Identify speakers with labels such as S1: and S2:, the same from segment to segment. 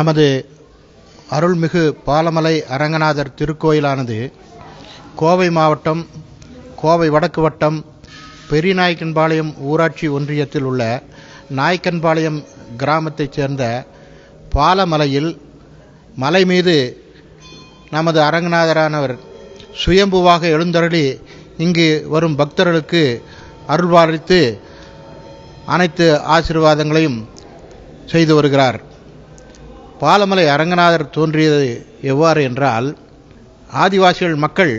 S1: நமது அருள்மிகு பாலமலை அரங்கநாதர் திருக்கோயிலானது கோவை மாவட்டம் கோவை வடக்கு வட்டம் பெரியநாயக்கன்பாளையம் ஊராட்சி ஒன்றியத்தில் உள்ள நாயக்கன்பாளையம் கிராமத்தைச் சேர்ந்த பாலமலையில் மலை மீது நமது அரங்கநாதரானவர் சுயம்புவாக எழுந்தருளி இங்கு வரும் பக்தர்களுக்கு அருள்பாலித்து அனைத்து ஆசீர்வாதங்களையும் செய்து வருகிறார் பாலமலை அரங்கநாதர் தோன்றியது எவ்வாறு என்றால் ஆதிவாசிகள் மக்கள்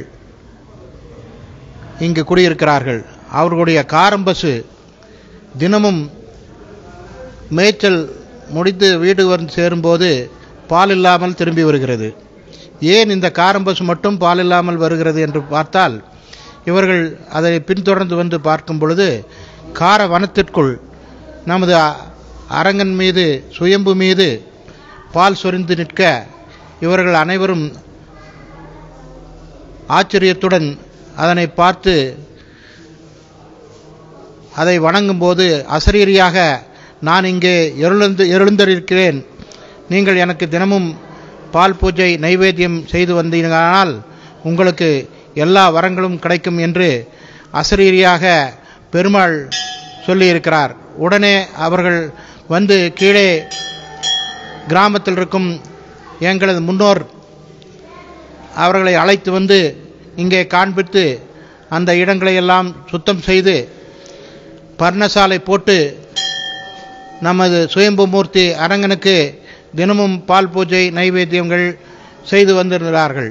S1: இங்கு குடியிருக்கிறார்கள் அவர்களுடைய காரம்பசு தினமும் மேய்ச்சல் முடித்து வீடு வந்து சேரும்போது பால் இல்லாமல் திரும்பி வருகிறது ஏன் இந்த காரம்பசு மட்டும் பால் இல்லாமல் வருகிறது என்று பார்த்தால் இவர்கள் அதை பின்தொடர்ந்து வந்து பார்க்கும் பொழுது கார வனத்திற்குள் நமது அ- அரங்கன் மீது சுயம்பு மீது பால் சொரிந்து நிற்க இவர்கள் அனைவரும் ஆச்சரியத்துடன் அதனை பார்த்து அதை வணங்கும்போது அசரீரியாக நான் இங்கே எழுந்து எழுந்தரிக்கிறேன் நீங்கள் எனக்கு தினமும் பால் பூஜை நைவேத்தியம் செய்து வந்தீர்களானால் உங்களுக்கு எல்லா வரங்களும் கிடைக்கும் என்று அசரீரியாக பெருமாள் சொல்லியிருக்கிறார் உடனே அவர்கள் வந்து கீழே கிராமத்தில் இருக்கும் எங்களது முன்னோர் அவர்களை அழைத்து வந்து இங்கே காண்பித்து அந்த இடங்களை எல்லாம் சுத்தம் செய்து பர்ணசாலை போட்டு நமது சுயம்புமூர்த்தி அரங்கனுக்கு தினமும் பால் பூஜை நைவேத்தியங்கள் செய்து வந்திருந்தார்கள்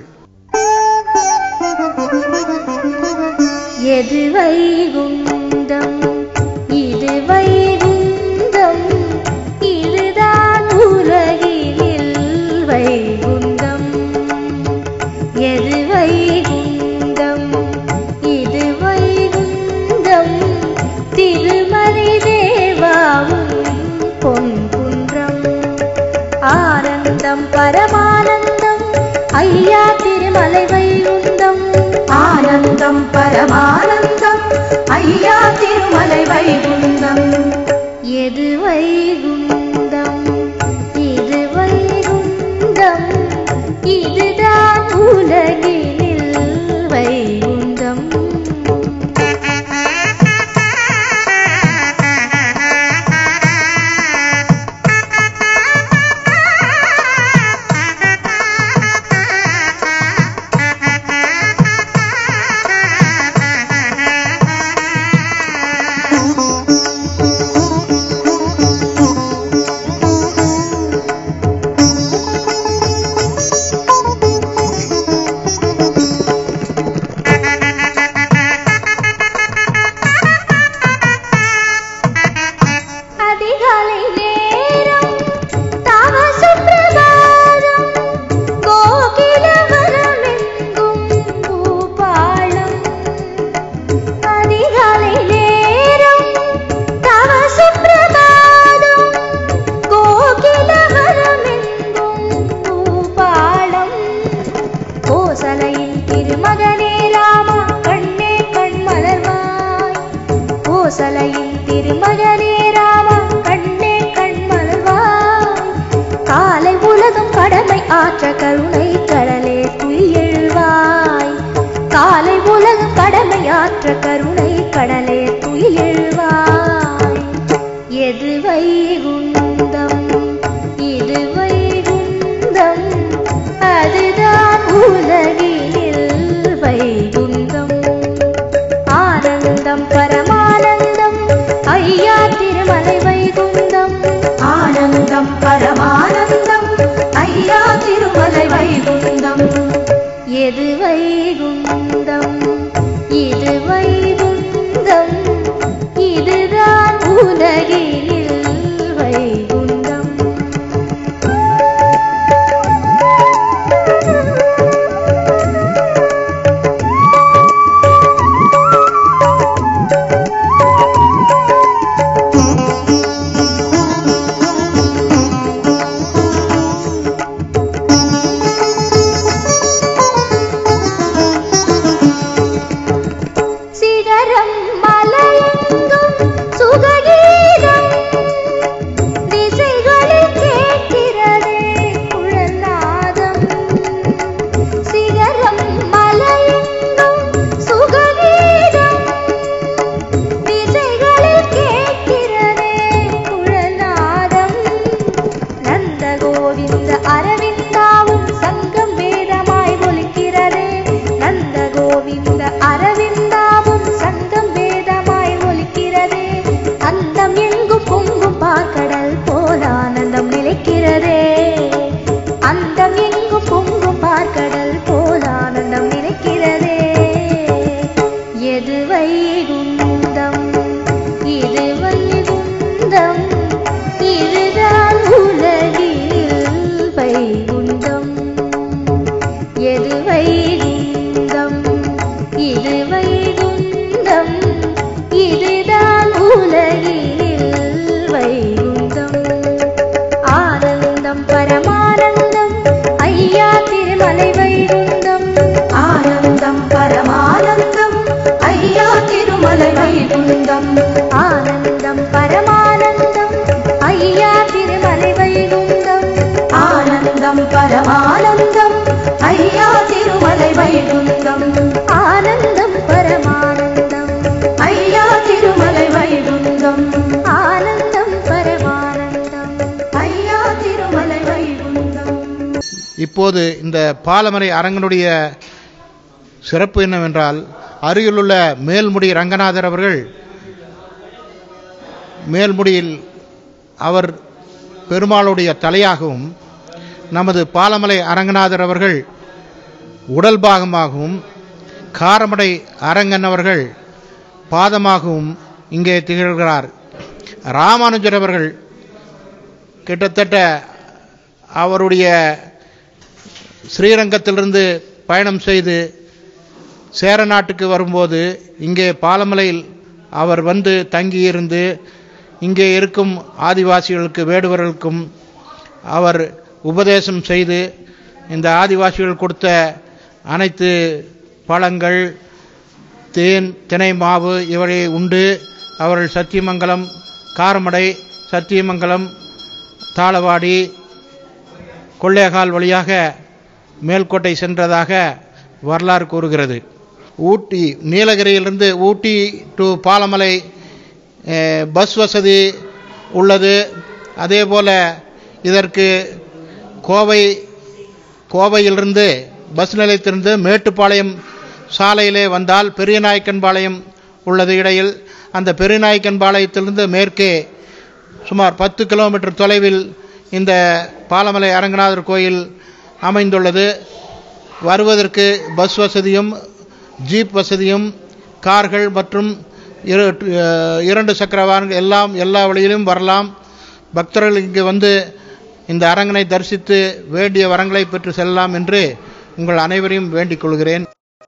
S2: எது வைகுந்தம் இது வைகுந்தம் இதுதான் உலகினில் வைகுந்தம் எது வைகுந்தம் இது வைகுந்தம் திருமலை தேவாவும் பொன்குன்றம் ஆனந்தம் பரமானந்தம் ஐயா திருமலை வைகுந்தம்
S3: ஆனந்தம் பரமானந்தம் ஐயா திருமலை வைகுந்தம்
S2: எது வைகுந்தம் இது வைகுந்தம் இதுதான் உலகினில் வைகுந்தம் அதிகாலை நேரம் தவ சுப்பிரபாதம் கோகிலவனமெங்கும் பூபாளம் அதிகாலை நேரம் தவ சுப்பிரபாதம் கோகிலவனமெங்கும் பூபாளம் கோசலையின் திருமகனே ராமா கண்ணே கண்மலர்வாய் கோசலையின் திருமகனே ராமா கண்ணே கண்மலர்வாய் காலை உலகம் கடமை ஆற்ற கருணை கடலே துயிலெழுவாய் காலை உலகம் கடமை ஆற்ற கருணை கடலே துயிலெழுவாய் எது வைகுந்தம் இது வைகுந்தம் அதுதான் உலகில் வைகுந்தம் ஆனந்தம் பரமானந்தம் ஐயா திருமலை வைகுந்தம்
S3: ஆனந்தம் பரமானந்தம் ஐயா திருமலை வைகுந்தம்
S2: ஆனந்தம் பரமானந்தம் ஐயா திருமலை வைகுந்தம்
S3: ஆனந்தம் பரமானந்தம் ஐயா திருமலை வைகுந்தம்
S2: ஆனந்தம் பரமானந்தம்
S3: ஐயா திருமலை வைகுந்தம்
S2: ஆனந்தம் பரமானந்தம்
S3: ஐயா திருமலை வைகுந்தம்
S1: இப்போது இந்த பாலமறை அரங்கனுடைய சிறப்பு என்னவென்றால் அருகிலுள்ள மேல்முடி ரங்கநாதர் அவர்கள் மேல்முடியில் அவர் பெருமாளுடைய தலையாகவும் நமது பாலமலை அரங்கநாதர் அவர்கள் உடல் பாகமாகவும் காரமடை அரங்கன் அவர்கள் பாதமாகவும் இங்கே திகழ்கிறார் ராமானுஜர் அவர்கள் கிட்டத்தட்ட அவருடைய ஸ்ரீரங்கத்திலிருந்து பயணம் செய்து சேர நாட்டுக்கு வரும்போது இங்கே பாலமலையில் அவர் வந்து தங்கியிருந்து இங்கே இருக்கும் ஆதிவாசிகளுக்கு வேடுவர்களுக்கும் அவர் உபதேசம் செய்து இந்த ஆதிவாசிகள் கொடுத்த அனைத்து பழங்கள் தேன் தினை மாவு இவரை உண்டு அவர்கள் சத்தியமங்கலம் காரமடை சத்தியமங்கலம் தாளவாடி கொள்ளையகால் வழியாக மேல்கோட்டை சென்றதாக வரலாறு கூறுகிறது ஊட்டி நீலகிரியிலிருந்து ஊட்டி டு பாலமலை அஹ், பஸ் வசதி உள்ளது அதே போல இதற்கு கோவை கோவையிலிருந்து பஸ் நிலையத்திலிருந்து மேட்டுப்பாளையம் சாலையிலே வந்தால் பெரியநாயக்கன்பாளையம் உள்ளது இடையில் அந்த பெரியநாயக்கன்பாளையத்திலிருந்து மேற்கே சுமார் பத்து கிலோமீட்டர் தொலைவில் இந்த பாலமலை அரங்கநாதர் கோயில் அமைந்துள்ளது வருவதற்கு பஸ் வசதியும் ஜீப் வசதியும் கார்கள் மற்றும் இரு அஹ், இரண்டு சக்கர வாகனங்கள் எல்லாம் எல்லா வழியிலும் வரலாம் பக்தர்கள் இங்கு வந்து இந்த அரங்கனை தரிசித்து வேண்டிய வரங்களை பெற்று செல்லலாம் என்று உங்கள் அனைவரையும் வேண்டிக் கொள்கிறேன்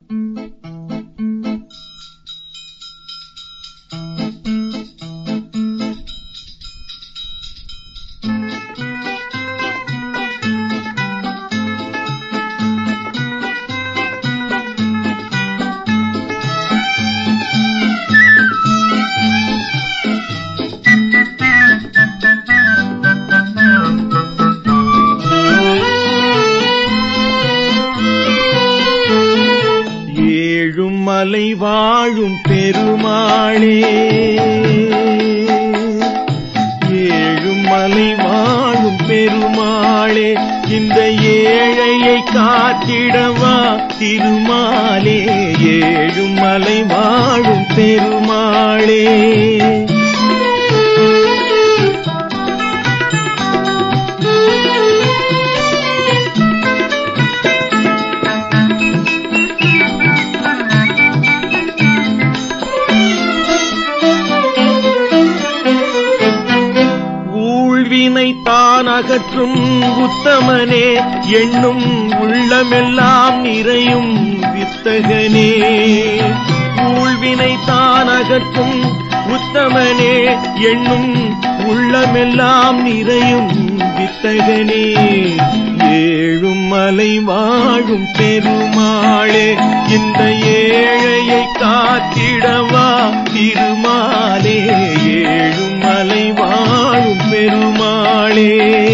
S4: ஏழும் மலை வாழும் பெருமாளே ஏழும் மலை வாழும் பெருமாளே இந்த ஏழையை காத்திடவா திருமாலே ஏழும் மலை வாழும் பெருமாளே ஊழ்வினை தான் அகற்றும் உத்தமனே எண்ணும் உள்ளமெல்லாம் நிறையும் வித்தகனே ஊழ்வினை தான் அகற்றும் உத்தமனே எண்ணும் உள்ளமெல்லாம் நிறையும் வித்தகனே ஏழும் மலை வாழும் பெருமாளே இந்த ஏழையை காத்திடவா திருமாலே ஏழும் மலை வாழும் பெருமாளே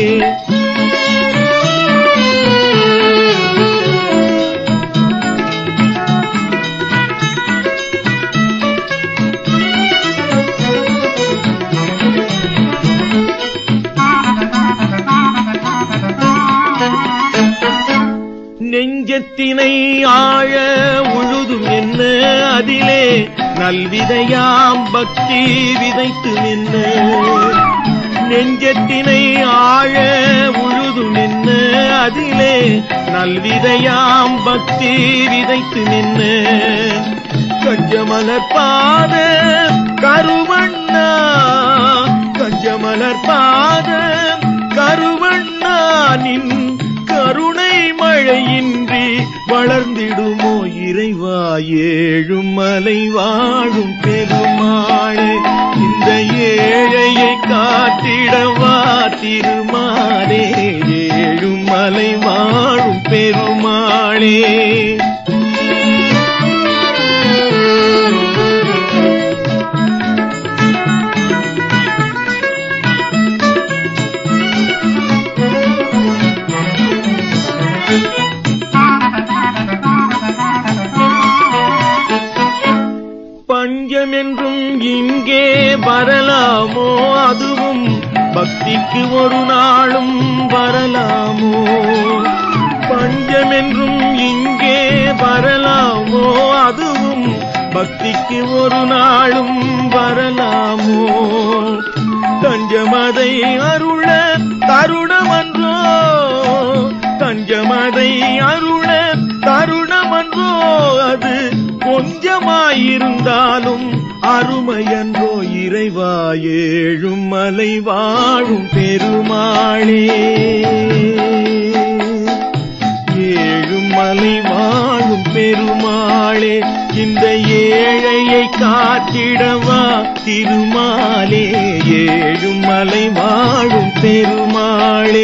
S4: நெஞ்சத்தினை ஆழ உழுதும் என்ன அதிலே நல்விதையாம் பக்தி விதைத்து நின்ன நெஞ்சத்தினை ஆழ உழுதும் என்ன அதிலே நல்விதையாம் பக்தி விதைத்து நின்ன கஞ்சமலர் பாத கருவண்ணா கஞ்சமலர் பாத கருவண்ணா நின் கருணை மழையின்றி வளர்ந்திடுமோ இறைவா ஏழும் மலை வாழும் பெருமாளே இந்த ஏழையை காட்டிடவா திருமாலே ஏழும் மலை வாழும் பெருமாளே இங்கே வரலாமோ அதுவும் பக்திக்கு ஒரு நாளும் வரலாமோ பஞ்சமென்றும் இங்கே வரலாமோ அதுவும் பக்திக்கு ஒரு நாளும் வரலாமோ தஞ்சமதை அருள தருணமன்றோ தஞ்சமதை அருள தருணமன்றோ அது கொஞ்சமாயிருந்தாலும் அருமையன்றோ இறைவா ஏழும் மலை வாழும் பெருமாளே ஏழும் மலை வாழும் பெருமாளே இந்த ஏழையை காத்திடவா திருமாலே ஏழும் மலை வாழும் பெருமாளே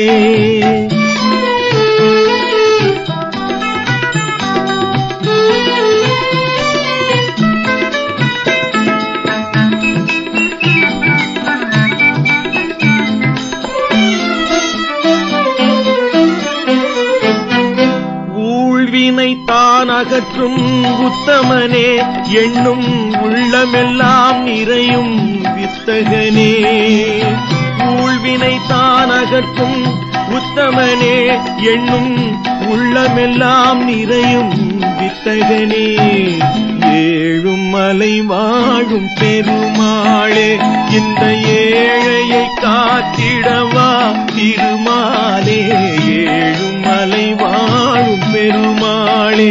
S4: ஊழ்வினை தான் அகற்றும் உத்தமனே எண்ணும் உள்ளமெல்லாம் நிறையும் வித்தகனே ஊழ்வினை தான் அகற்றும் உத்தமனே எண்ணும் உள்ளமெல்லாம் நிறையும் வித்தகனே ஏழும் மலை வாழும் பெருமாளே இந்த ஏழையை காத்திடவா திருமாலே ஏழும் மலை வாழும் பெருமாளே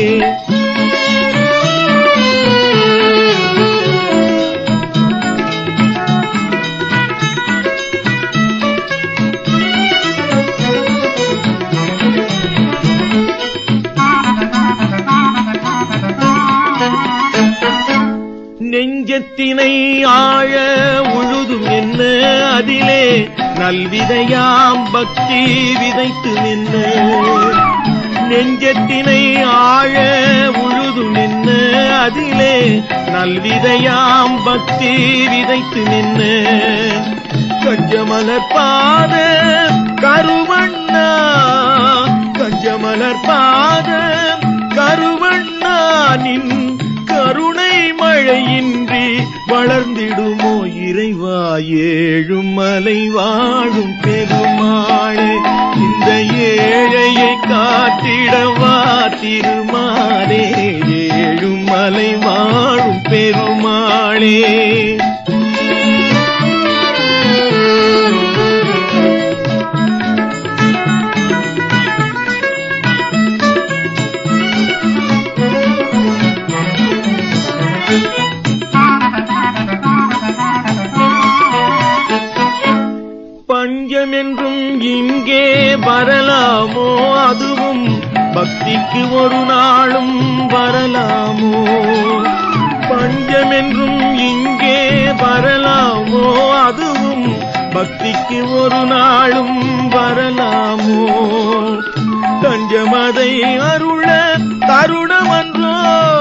S4: நெஞ்சத்தினை ஆழ உழுதும் என்ன அதிலே நல்விதையாம் பக்தி விதைத்து நின்ன நெஞ்சத்தினை ஆழ உழுதும் என்ன அதிலே நல்விதையாம் பக்தி விதைத்து நின்ன கஞ்சமலர் பாத கருவண்ணா கஞ்சமலர் பாத கருவண்ணா நின் கருணை மழையின்றி வளர்ந்திடுமோ இறைவா ஏழும் மலை வாழும் பெருமாளே இந்த ஏழையை காட்டிடவா திருமாலே ஏழும் மலை வாழும் பெருமாளே பஞ்சம் என்றும் இங்கே வரலாமோ அதுவும் பக்திக்கு ஒரு நாளும் வரலாமோ பஞ்சம் என்றும் இங்கே வரலாமோ அதுவும் பக்திக்கு ஒரு நாளும் வரலாமோ தஞ்சமதை அருள தருணமன்றோ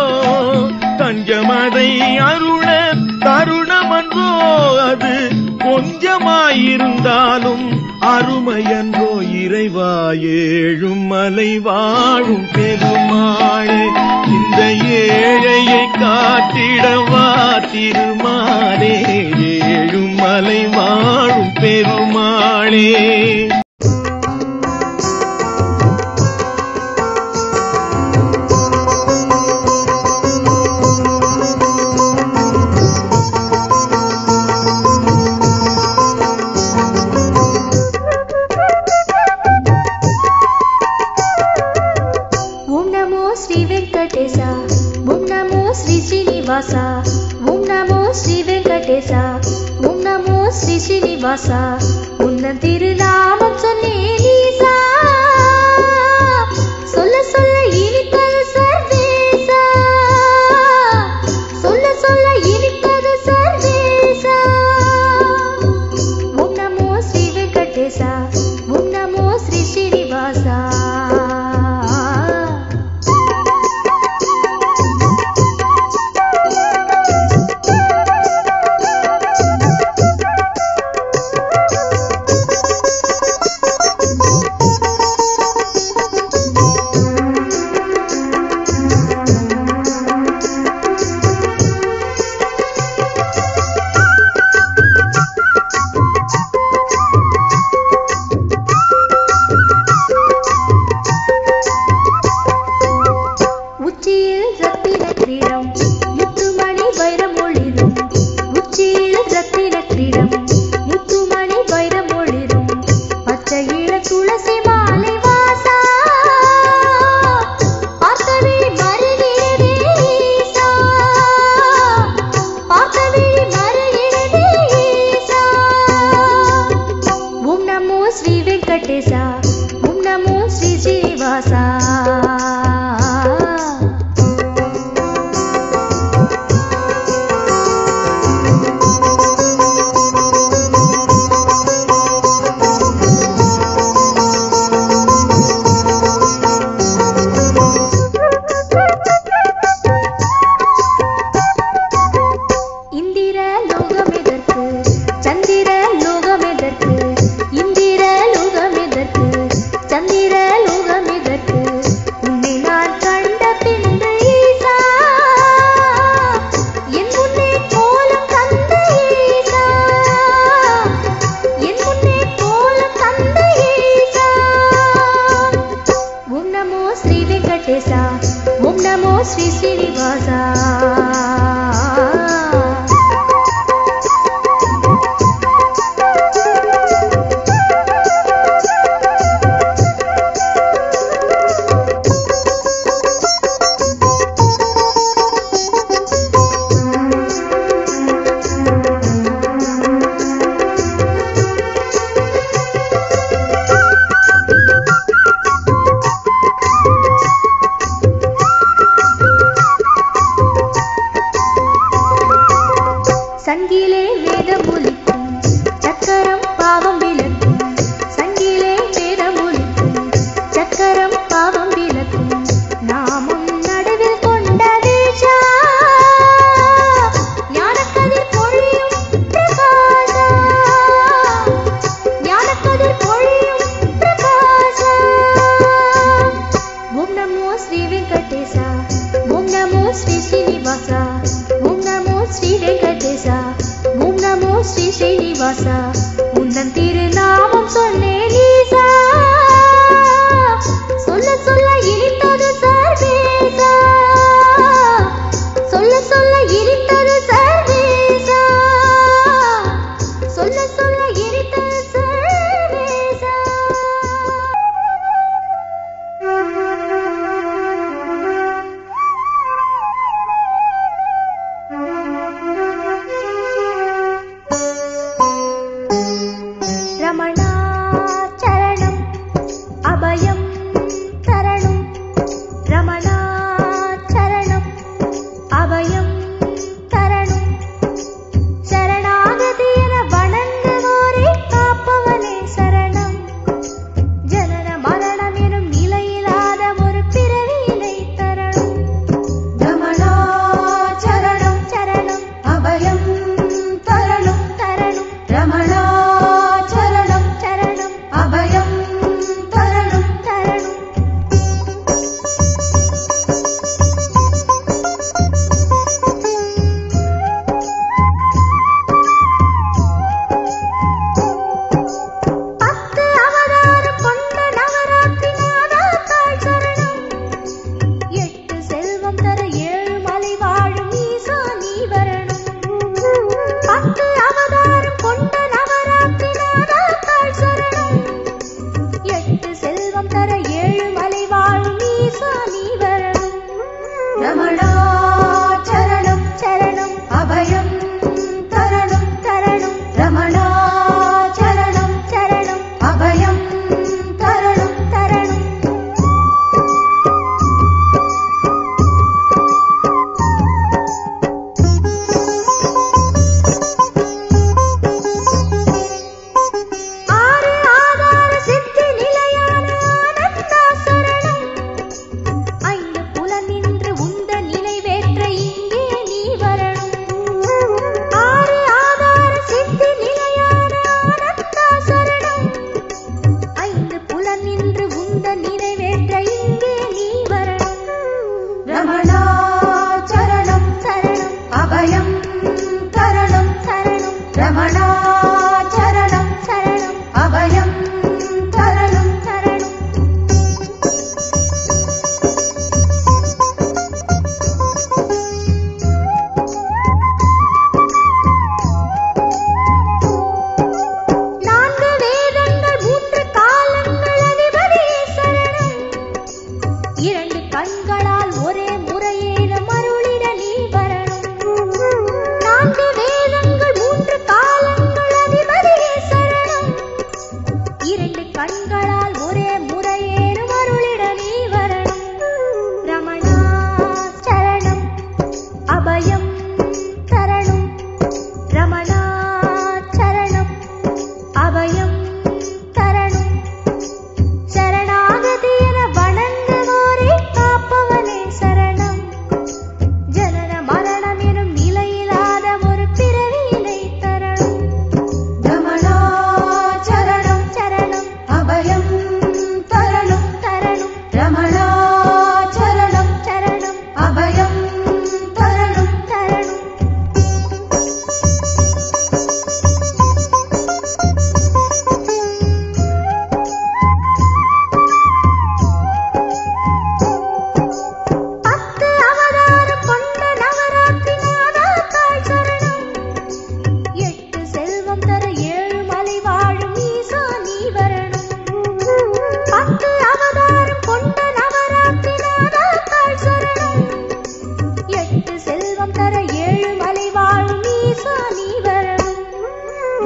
S4: தஞ்சமதை அருள தருணமன்றோ அது கொஞ்சமாயிருந்தாலும் அருமையன்றோ இறைவா ஏழும் மலை வாழும் பெருமாளே இந்த ஏழையை காட்டிடவா திருமாலே ஏழும் மலை வாழும் பெருமாளே
S2: ఓం నమో శ్రీ వెంకటేశ ఓం నమో శ్రీ శ్రీనివాస ఓం నమో శ్రీ వెంకటేశ ఓం నమో శ్రీ శ్రీనివాస ఉన్న திருநாமம் சொன்னேன் ஈசா சொல்ல சொல்ல இனிப்பது சர்வேசா சொல்ல சொல்ல இனிப்பது சர்வேசா ஓம் நமோ ஸ்ரீ வெங்கடேச ஓம் நமோ ஸ்ரீ ஸ்ரீனிவாசா உன்னிடம் முத்துமணி வைரம் ஒளிரும் பச்சை இள துளசி மாலை வாசா பார்த்தவே மருகிறதே ஈசா பார்த்தவே மருகிறதே ஈசா ஓம் நமோ ஸ்ரீ வெங்கடேசா ஓம் நமோ ஸ்ரீ ஸ்ரீனிவாசா இந்திர லோகமெதற்கு சந்திர லோகமெதற்கு இந்திர லோகமெதற்கு சந்திர லோகமெதற்கு உன்னை நான் கண்ட பின்பு ஈசா என் முன்னே கோலம் தந்த ஈசா என் முன்னே கோலம் தந்த ஈசா ஓம் நமோ ஸ்ரீ வெங்கடேசா ஓம் நமோ ஸ்ரீ ஸ்ரீனிவாசா சங்கிலே வேதமொலிக்கும் சக்கரம் பாவம் விளக்கும் சங்கிலே வேதமொலிக்கும் சக்கரம் பாவம் விளக்கும் நாமும் நடுவில் கொண்ட தேசா ஞானக்கதிர் பொழியும் பிரகாசா ஞானக்கதிர் பொழியும் பிரகாசா ஓம் நமோ ஸ்ரீ வெங்கடேசா ஓம் நமோ ஸ்ரீ ஸ்ரீனிவாசா ஓம் நமோ ஸ்ரீ வெங்கடேசா ஓம் நமோ ஸ்ரீ ஸ்ரீனிவாசா உந்தன் திருநாமம் சொன்னேன் ஈசா சொல்ல சொல்ல இனித்தது சர்வேசா சொல்ல சொல்ல இனித்தது சர்வேசா சொல்ல சொல்ல இனித்தது சர்வேசா ரமணாச்சரணம் அபயம் தரணும் ரமணாச்சரணம் அபயம் தரணும் சரணாகதி என வணங்குவோரை காப்பவனே சரணம் ஜனன மரணம் எனும் நிலையில்லாத ஒரு பிறவியினை தரணும்
S3: ரமணாச்சரணம்
S2: சரணம்
S3: அபயம் தரணும்
S2: தரணும்
S3: ரமணாச்சரணம்
S2: சரணம்
S3: அபயம் தரணும்
S2: தரணும் பத்து அவதாரம் கொண்ட நவராத்திரி நாதா தாழ் சரணம் எட்டு செல்வம் தர ஏழு மலை வாழும் ஈசா நீ வரணும் பத்து அவதாரம் கொண்ட நவராத்திரி நாதா தாழ் சரணம் எட்டு செல்வம் தர ஏழு மலை வாழும் ஈசா நீ வரணும்
S3: ரமணாச்சரணம்
S2: சரணம்
S3: அபயம் தரணும்
S2: தரணும்
S3: ரமணாச்சரணம்
S2: சரணம்
S3: அபயம் தரணும்
S2: தரணும் ஆறு ஆதார சித்தி நிலையான ஆனந்தா சரணம் ஐந்து புலன் நின்று உந்த நினைவேற்ற இங்கே நீ வரணும் ஆறு ஆதார சித்தி நிலையான ஆனந்தா சரணம் ஐந்து புலன் நின்று உந்த நினைவேற்ற இங்கே நீ வரணும்
S3: ரமணாச்சரணம்
S2: சரணம்
S3: அபயம் தரணும்
S2: சரணம்
S3: ரமணாச்சரணம்
S2: சரணம்
S3: அபயம் தரணும்
S2: சரணம்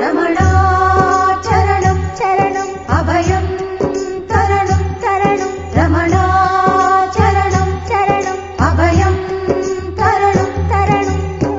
S3: ரமணாச்சரணம்
S2: சரணம்
S3: அபயம் தரணம்
S2: தரணம்
S3: ரமணாச்சரணம்
S2: சரணம்
S3: அபயம் தரணம்
S2: தரணம்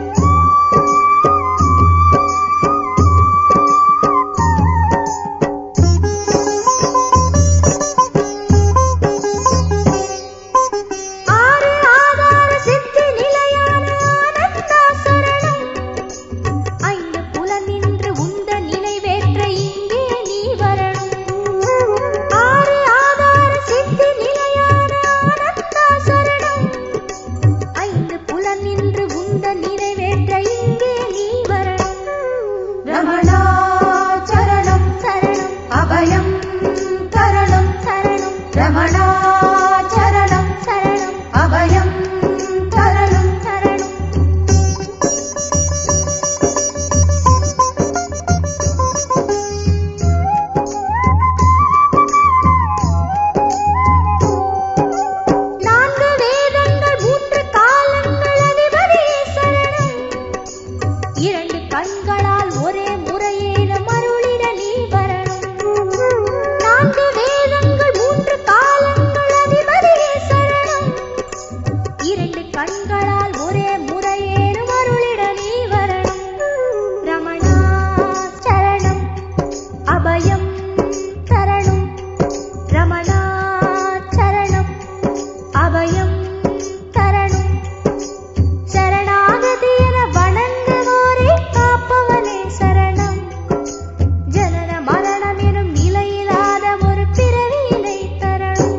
S2: ஆறு ஆதார சித்தி நிலையான ஆனந்தா சரணம் ஐந்து புலனின்று உந்த நினைவேற்ற இங்கே நீ வரணும் ஆறு ஆதார சித்தி நிலையான ஆனந்தா சரணம் ஐந்து புலனின்று உந்த நிறைவேற்ற இங்கே நீ வரணும்
S3: ரமணாச்சரணம்
S2: சரணம்
S3: அபயம் தரணம்
S2: சரணம்
S3: ரமணாச்சரணம்
S2: சரணம்
S3: அபயம் தரணம்
S2: சரணம் நான்கு வேதங்கள் மூன்று காலங்கள் அதிபதியே சரணம் இரண்டு கண்களால் ஒரே முறையேனும் அருளிட நீ வரணும் நான்கு வேதங்கள் மூன்று காலங்கள் அதிபதியே சரணம் இரண்டு கண்களால் ஒரே முறையேனும் அருளிட நீ வரணும் ரமணா சரணம் அபயம் தரணும் ரமணா சரணம் அபயம் தரணும் சரணாகதி என வணங்குவோரை காப்பவனே சரணம் ஜனன மரணம் எனும் நிலையில்லாத ஒரு பிறவியினை தரணும்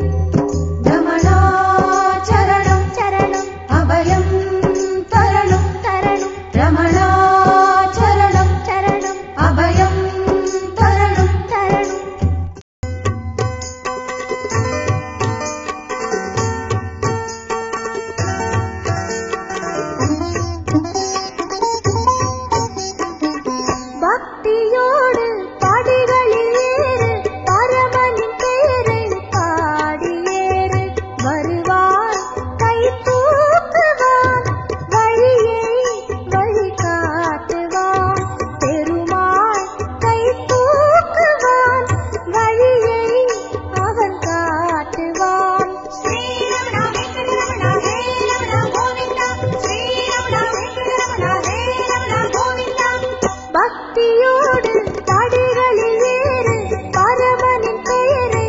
S3: ரமணாச்சரணம்
S2: சரணம்
S3: அபயம் தரணம்
S2: தரணும்
S3: ரமணாச்சரணம்
S2: சரணம்
S3: அபயம் தரணம்
S2: தரணும் பக்தியோடு படிகளில் ஏறு பரமனின் பெயரை பாடியேறு வருவார் கை தூக்குவார் வழியை வழி காட்டுவார் பெருமாள் கை தூக்குவான் வழியை அவன் காட்டுவான் ஸ்ரீரமணா வெங்கடரமணா ரேரமணா கோவிந்தா ஸ்ரீரமணா வெங்கடரமணா ரேரமணா கோவிந்தா பக்தியோடு படிகளில் ஏறு பரமனின் பெயரை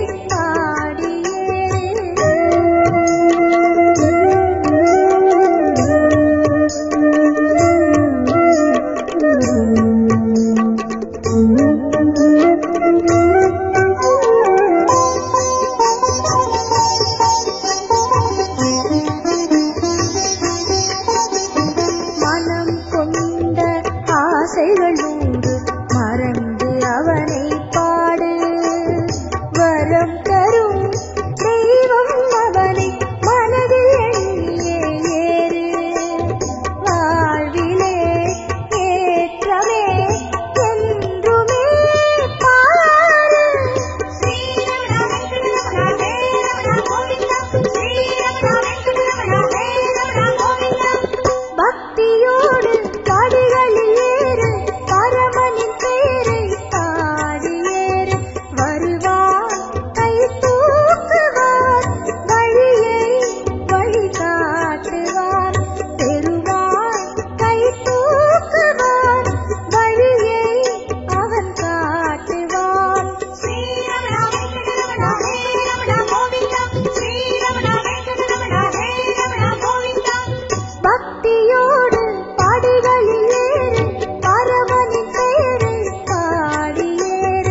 S2: மனம் கொண்ட ஆசைகள் நூறு மறந்து அவனை பாடு வரம் தரும் தெய்வம் அவனை மனதில் எண்ணியே ஏறு வாழ்விலே ஏற்றமே என்றுமே பாரு ஸ்ரீரமணா வெங்கடரமணா ரேரமணா கோவிந்தா ஸ்ரீரமணா வெங்கடரமணா ரேரமணா கோவிந்தா பக்தியோடு படிகளில் ஏறு பரமனின் பெயரை பாடியேறு வருவார் கை தூக்குவார் வழியை வழி காட்டுவார் பெருவார் கை தூக்குவார் வழியை அவன் காட்டுவான் ஸ்ரீரமணா வெங்கடரமணா ரேரமணா கோவிந்தா ஸ்ரீரமணா வெங்கடரமணா ரேரமணா கோவிந்தா பக்தியோடு படிகளில் ஏறு பரமனின் பெயரை பாடியேறு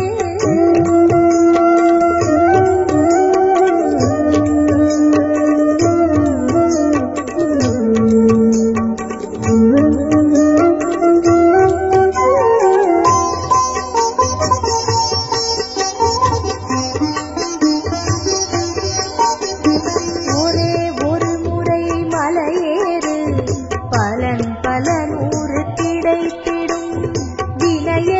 S2: ஒரே ஒரு முறை மலையேறு பலன் பல நூறு கிடைத்திடும் வினைய